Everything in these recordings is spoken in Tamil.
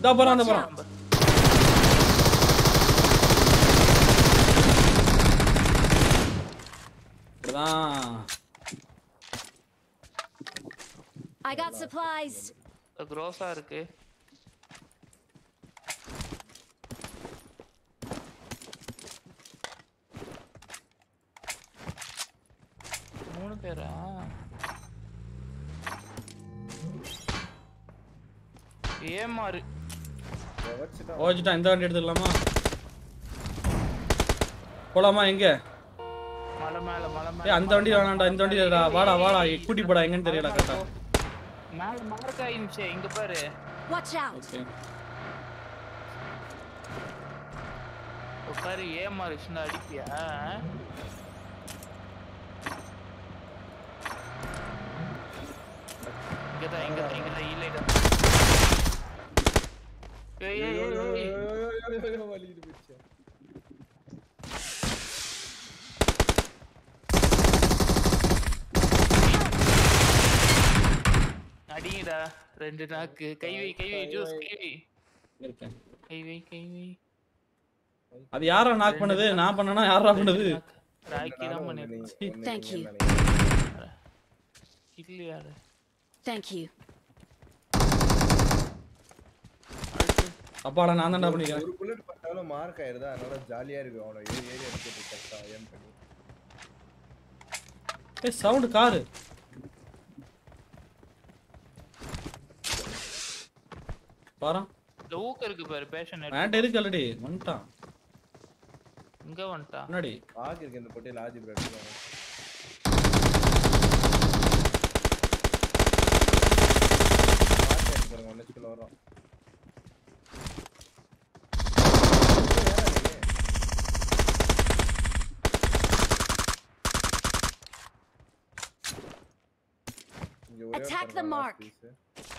இதா போறான் இந்த போறான் இப்படிதான் I got supplies. க்ரோஸா இருக்கு மூணு பேரா ஏமாறு வச்சுட்டான் ஓச்சிட்டான் இந்த வண்டி எடுத்துக்கலாமா போலாமா எங்க மலை மேல மலை ஏய் மேல அந்த வண்டி வேணாம்டா இந்த வண்டி இல்லடா. வாடா வாடா கூட்டி போடா எங்கன்னு தெரியல கரெக்டா மேல மார்க் ஆயிடுச்சு இங்க பாரு Watch out. ஓகே உட்காரு ஏமாறு சின்ன அடிப்பியா இங்கதான் இங்கதான் இங்கதான் இல்லைடா ஏய் ஏய் ஏய், ஏய் வலிக்குது பிடிச்ச அடிங்கடா ரெண்டு நாக்கு கை வை கை வை ஜூஸ் கை வை இருக்கேன் கை வை கை வை அது யாரா நாக் பண்ணுது நான் பண்ணனா யாரா பண்ணுது ராக்கி தான் பண்ணி Thank you. இல்லையாரு Thank you. அப்பாடா நான் தான்டா பண்ணிக்கிறேன் ஒரு புல்லட் பட்டாலும் மார்க் ஆயிருதா அதனால ஜாலியா இருக்கு அவனை ஏறி ஏறி அடிச்சிட்டு கரெக்டா ஏன் பண்ணி ஏய் சவுண்ட் காரு பாரா இந்த ஊக்க இருக்கு பாரு பேஷன் வேண்ட இருக்கு ஆல்ரெடி வந்துட்டான் இங்க வந்துட்டா முன்னாடி ஆக்கு இருக்கு இந்த பொட்டியில் ஆஜி ப்ரோ எடுத்துக்கோங்க மார்க் ஆயிட்டு பாருங்க ஒன்னு வச்சுக்கல வரோம் இங்க ஒரே ஒரு Attack the பாருங்க, last mark. piece.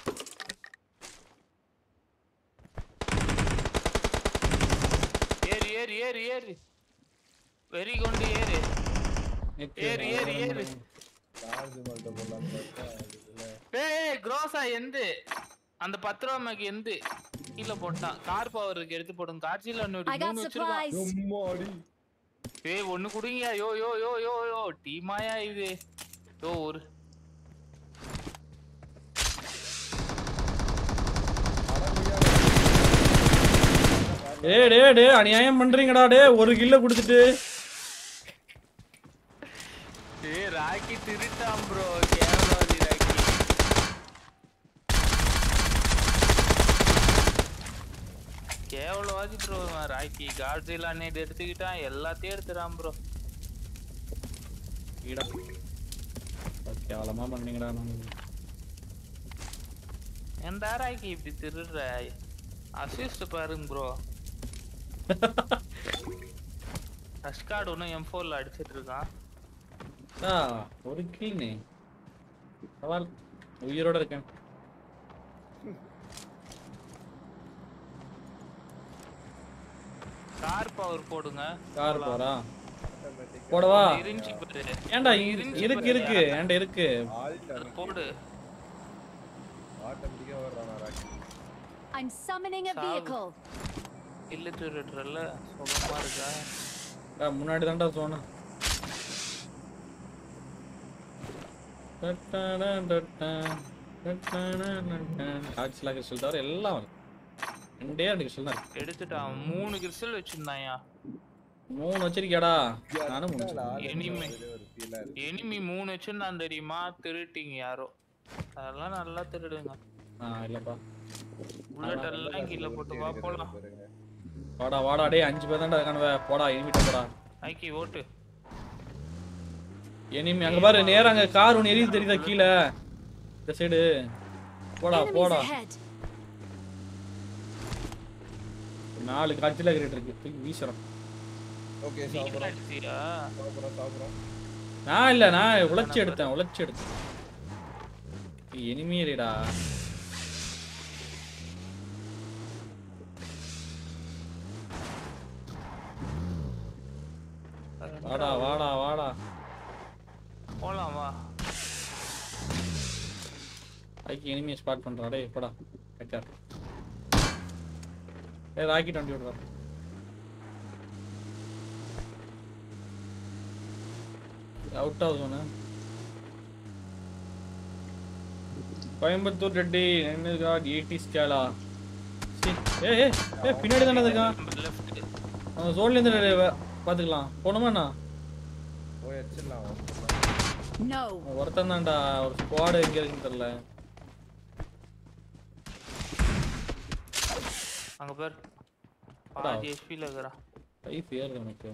ஏறு ஏறு ஏறு ஏறு வெறி கொண்டு ஏறு ஏறு ஏறு ஏறு தாஜ்மஹால்கிட்ட போடலாம்னு பார்த்தா அது இல்ல. ஏய் க்ரோஸா எந்து அந்த பத்து ரூபா மேக்கு எந்து கீழே போட்டான் கார் பவருக்கு எடுத்து போடுங்க காட்சியில் ஒன்று I got மூணு வச்சிருக்கான் supplies. எம்மாடி. ஏய் ஒண்ணு குடுங்க யோ யோ யோ யோ யோ டீமாயா இது யோ ஒரு டேய் டேய் டேய் அநியாயம் பண்றீங்கடா டேய் ஒரு கில்ல கொடுத்துட்டு ஏய் ராக்கி திருட்டான் ப்ரோ கேவலாதி ராக்கி கேவலவாதி ப்ரோ ராக்கி காட்ஸில் அன்னைட்டு எடுத்துக்கிட்டான் எல்லாத்தையும் எடுத்துறான் ப்ரோ ஈடா கேவலமா பண்ணீங்கடா நான் ஏன்டா ராக்கி இப்படி திருடுற அசிஸ்ட் பாருங்க ப்ரோ ரஷ் கார்டு ஒன்றும் எம் ஃபோரில் அடிச்சிட்டு இருக்கான் ஆ, ஒரு கில்னே சவால் உயிரோட இருக்கேன் கார் பவர் போடுங்க கார் போறா Automatic. போடவா இருந்துச்சு பாரு ஏன்டா இ- இருக்கு இருக்கு ஏன்டா இருக்கு Alt அது அமைக்கி. போடு Automatic ah வர்றானா rakhi. I'm summoning a Salve. vehicle. இல்ல திருடுறல சுகமா இருக்கா டா, முன்னாடி தான்டா சோனா ஆக்சுவலா கிறிஸ்டல் தவிர எல்லாம் வரும் ரெண்டே ரெண்டு கிறிஸ்டல் தான் இருக்கு. எடுத்துட்டான் மூணு கிறிஸ்டல் வச்சிருந்தாயா மூணு வச்சிருக்கியாடா நானும் மூணு என்னடா, வச்சிருக்கேன். Enemy. அதுல ஒரு feel ஆ இருக்கு. எனிமி மூணு வச்சிருந்தான் தெரியுமா திருட்டிங்க யாரோ அதெல்லாம் நல்லா திருடுங்க ஆ இல்லப்பா புல்லட் எல்லாம் கீழே போட்டு வா போலாம் பாருங்க. வாடா வாடா டேய் அஞ்சு பேர் தான்டா இருக்கானுவ போடா இனிமிட்ட போடா ஐக்கி ஓட்டு எனிமி அங்க பாரு நேரா அங்க கார் ஒன்று எரியுது தெரியுதா கீழே இந்த சைடு போடா Enemies போடா ahead. நாலு காட்சியில கிரேட் இருக்கு தூக்கி வீசுறோம் Okay, நீ சாப்பிடுறோம், அடிச்சியா சாப்பிடுறோம், சாப்பிடுறோம். நான் இல்ல நான் உழைச்சி எடுத்தேன் உழைச்சி எடுத்தேன் எனிமே இல்லடா வாடா வாடா வாடா போலாம் வா ஐக்கு எனிமியை ஸ்பாட் பண்றா டேய் போடா கட்டார் ஏ ராக்கெட் வண்டி விடுறா அவுட் ஆகுது கோயம்புத்தூர் ரெட்டி என்ன காட் எயிட்டி ஸ்கேலா ஏ ஏ ஏ பின்னாடி தானே இருக்கான் லெஃப்ட் அந்த ஜோன்ல இருந்து பாத்துக்கலாம் போணுமா என்ன போய் வச்சிடலாம் No. ஒருத்தன் தான்டா ஒரு ஸ்குவாடு எங்க இருக்குன்னு தெரியல அங்க பார் பாதி ஹெச்பில இருக்கிறான் கை பேர் எனக்கு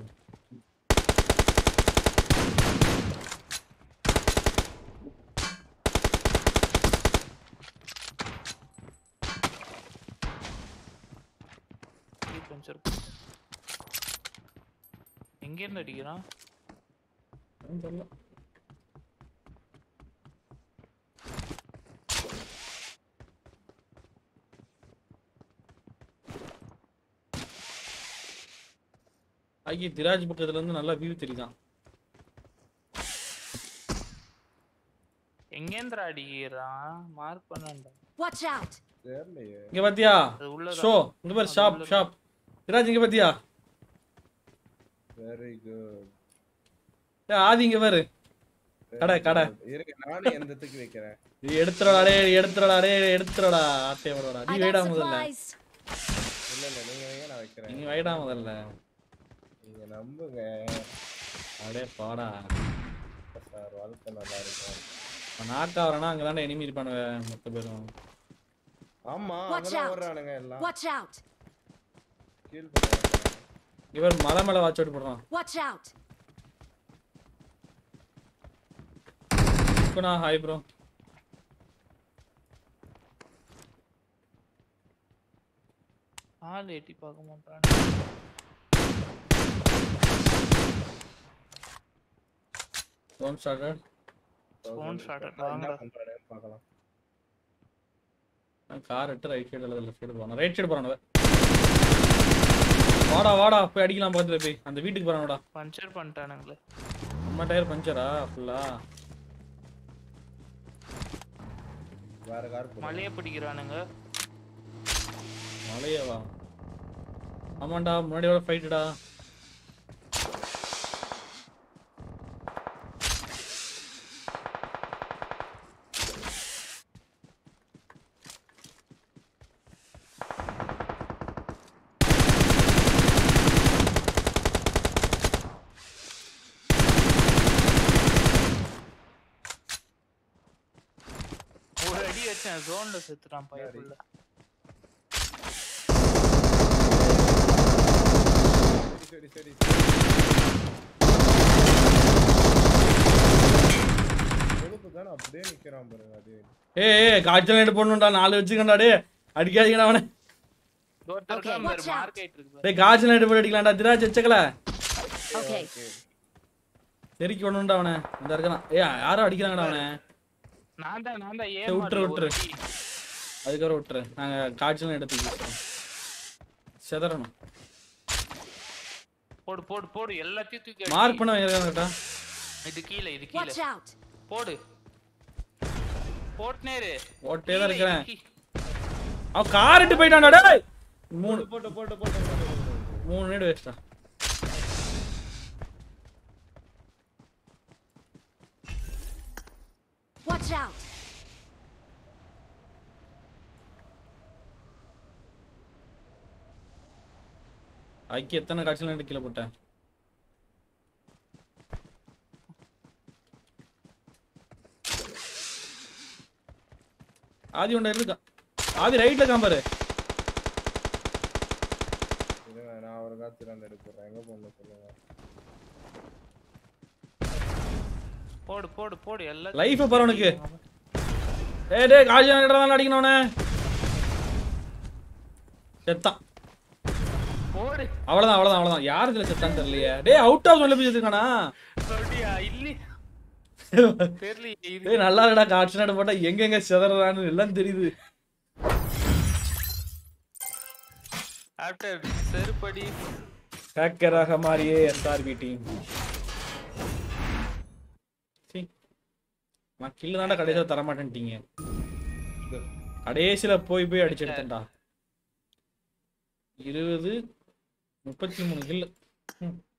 பஞ்சர் எங்க இருந்து அடிக்கிறான் என்னன்னு தெரியல ஆகி திராஜ் பக்கத்துல இருந்து நல்லா வியூ தெரியுதான் எங்க இருந்து அடிக்கிறான் மார்க் பண்ணான்டா Watch out. தெரியலையே இங்க பாத்தியா அது உள்ளதான். ஷோ இங்க பாரு அது ஷாப் உள்ளதான். ஷாப் திராஜ் இங்க பாத்தியா வெரி குட் ஏய், ஆதி இங்க பாரு கடை, கடை. இருங்க நானும் எந்தத்துக்கு வைக்கிறேன் இது எடுத்துடா டே எடுத்துடா டே எடுத்துடா ஆட்டே வரடா நீ I வைடா got முதல்ல supplies. இல்ல இல்ல நீங்க வைங்க நான் வைக்கிறேன் நீ வைடா முதல்ல நீங்க நம்புங்க அடே பாடா சார் வாழ்க்கை நல்லா இருக்கும் நாக்கா வரனா அங்க தானே எனிமி இருப்பானுங்க மொத்த பேரும் ஆமா Watch அங்கதான் out. வர்றானுங்க எல்லாம் Watch out. கீழ் பண்ணுவாங்க இவர் மலை மேல வாட்ச் அவுட் போடுறான் Watch out. Guna hi bro ஆள் எட்டி பார்க்க மாட்டான் ஃபோன் ஸ்டார்டட் Phone started. என்ன வாங்கடா. பண்றானுன்னு பார்க்கலாம் நான் கார் எட்டு ரைட் சைடு அல்லது லெஃப்ட் சைடு போறான் ரைட் சைடு போறான் வாடா வாடா போய் அடிக்கலாம் பக்கத்துல போய் அந்த வீட்டுக்கு போறானடா பஞ்சர் பண்ணிட்டானுங்களே நம்ம டயர் பஞ்சரா ஃபுல்லா வேற கார் போடுங்க. மலையை பிடிக்கிறானுங்க மலையவா ஆமாண்டா முன்னாடியோட ஃபைட்டுடா ஒரு அடி வச்சேன் ஜோன்ல செத்துட்டான் பையக்குள்ள சரி சரி சரி கொழுப்பு தானே அப்படியே நிக்கிறான் பாருங்க அது ஏய் ஏய் காய்ச்சல் நைட்டு போடணும்டா நாலு வச்சுக்கண்டா டே அடிக்காதீங்கடா அவனை ஒருத்தர் Okay, தான் பாரு watch out. மார்க் ஆயிட்டு இருக்கு பாரு. டேய் காய்ச்சல் நைட்டு போட்டு அடிக்கலாம்டா திராட்சை வச்சக்கல Okay. தெறிக்கி விடணும்டா அவனை இந்த இருக்கான் ஏய் யாரோ அடிக்கிறாங்கடா அவனை நான் தான் நான் தான் சரி, ஏன் விட்டுரு, விட்டுரு. அதுக்கப்புறம் விட்டுரு நாங்க காய்ச்சல் எடுத்துக்கிட்டு செதறணும் போடு போடு போடு எல்லாத்தையும் தூக்கி அடி. மார்க் பண்ண வைக்கிறாங்கடா இது கீழே இது Watch கீழே out. போடு போட்டுனேரு ஓட்டே தான் இருக்கிறேன் அவன் காரிட்டு போயிட்டான்டா டேய் மூணு போட்டு போட்டு போட்டு போட்டு போட்டு. மூணு நேடு வேஸ்டா Watch out. ஐக்கி எத்தனை காய்ச்சல் நைட்டு கீழே போட்டேன் ஆதி ஒன்றா இருக்கா ஆதி ரைட்ல காம்பாரு இருங்க, நான் ஒரு காத்து ரெண்டு எடுக்கிறேன் எங்க போகணும் சொல்லுங்க போடு போடு போடு எல்லாத்தையும் லைஃப் பாரு உனக்கு ஏய் டேய் காய்ச்சல் நைட்டு தான் அடிக்கணும் அவனை செத்தான் போடு அவ்வளவுதான் அவ்வளவுதான் அவ்வளவுதான் யார் இதுல செத்தான்னு தெரியலையே டேய் அவுட் ஆஃப் சொல்ல போய் செத்துக்கானா அப்படியா இல்ல தெரியல இது டேய் நல்லா இருக்கடா காய்ச்சல் நைட்டு போட்டா எங்கெங்க செதறான்னு எல்லாம் தெரியுது ஆஃப்டர் செருப்படி ஹேக்கராக மாறியே எஸ்ஆர்பி டீம் நான் கில்லு தாண்டா கடைசியில் தர மாட்டேன்ட்டீங்க கடைசியில போய் போய் அடிச்சு எடுத்தேன்டா இருபது முப்பத்தி மூணு கில்லு